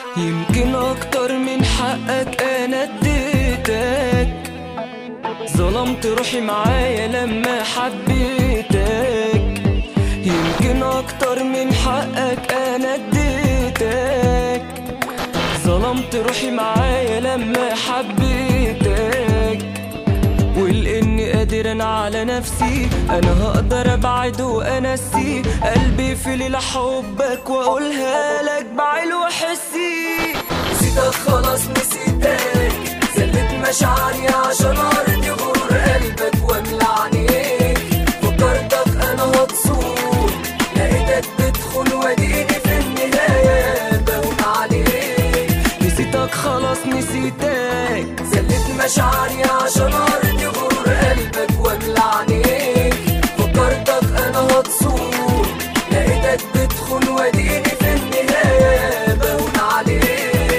يمكن اكتر من حقك انا اديتك ظلمت روحي معايا لما حبيتك يمكن اكتر من حقك انا اديتك ظلمت روحي معايا لما حبيتك ولاني قادر انا على نفسي انا هقدر ابعد وانسي قلبي في ليلة حبك واقولها لك بعيل وحسي نسيتك خلاص نسيتك زلت مشاعري عشان ارضي غرور قلبك واملى عينيك فكرتك انا هتصور لقيتك بتدخل واديني في النهاية بهون عليك نسيتك خلاص نسيتك زلت مشاعري عشان ارضي غرور قلبك واملى عينيك فكرتك انا هتصور لقيتك بتدخل واديني في النهاية بهون عليك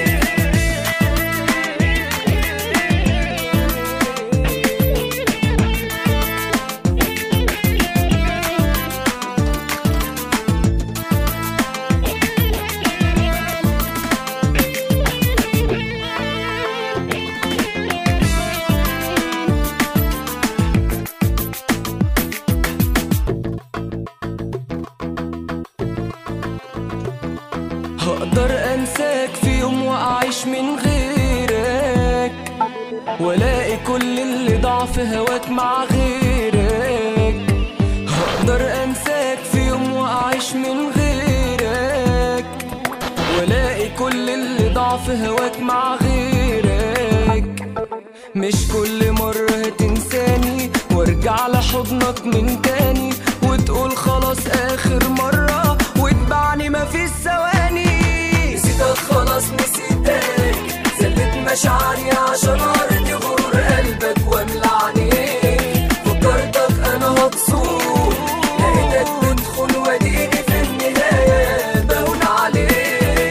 هقدر انساك في يوم واعيش من غيرك والاقي كل اللي ضاع في هواك مع غيرك هقدر انساك في يوم واعيش من غيرك والاقي كل اللي ضاع في هواك مع غيرك مش كل مرة هتنساني وارجع لحضنك من تاني وتقول خلاص اخر مرة واتبعني مفيش ثواني نسيتك خلاص نسيتك زلت مشاعري عشان ارضي غرور قلبك واملى عينيك فكرتك انا هتصور لقيتك بتدخل واديني في النهاية بهون عليك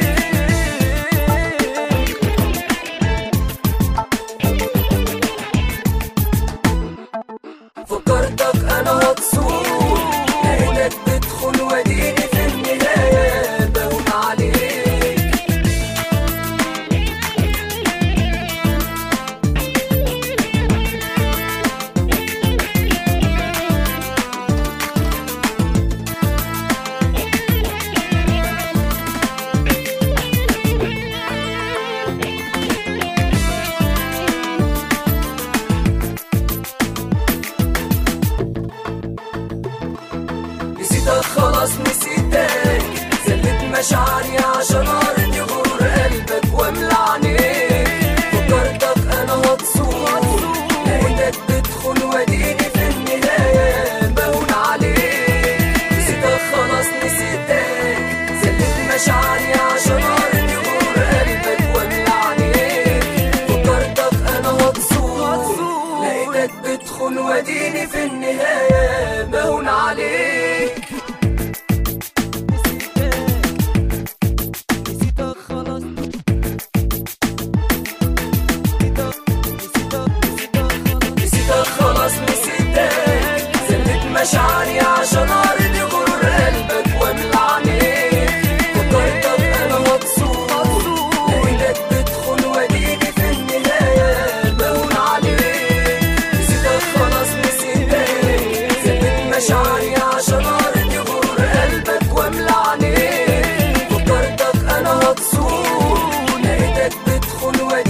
فكرتك انا هتصور لقيتك بتدخل واديني في النهاية بهون عليك نسيتك خلاص نسيتك زلت مشاعري عشان ارضي غرور قلبك واملى عينيك فكرتك انا هتصور لقيتك بتدخل واديني في النهاية بهون عليك نسيتك خلاص نسيتك زلت مشاعري عشان ارضي غرور قلبك واملى عينيك فكرتك انا هتصور لقيتك بتدخل واديني في النهاية بهون عليك نسيتك خلاص نسيتك خلاص نسيتك زلت مشاعري عشان ارضي غرور قلبك واملى عينيك فكرتك انا مبسوط لقيتك بتدخل واديني في النهاية بهون عليك نسيتك خلاص نسيتك زلت مشاعري عشان ارضي غرور قلبك واملى عينيك فكرتك انا مبسوط لقيتك بتدخل واديني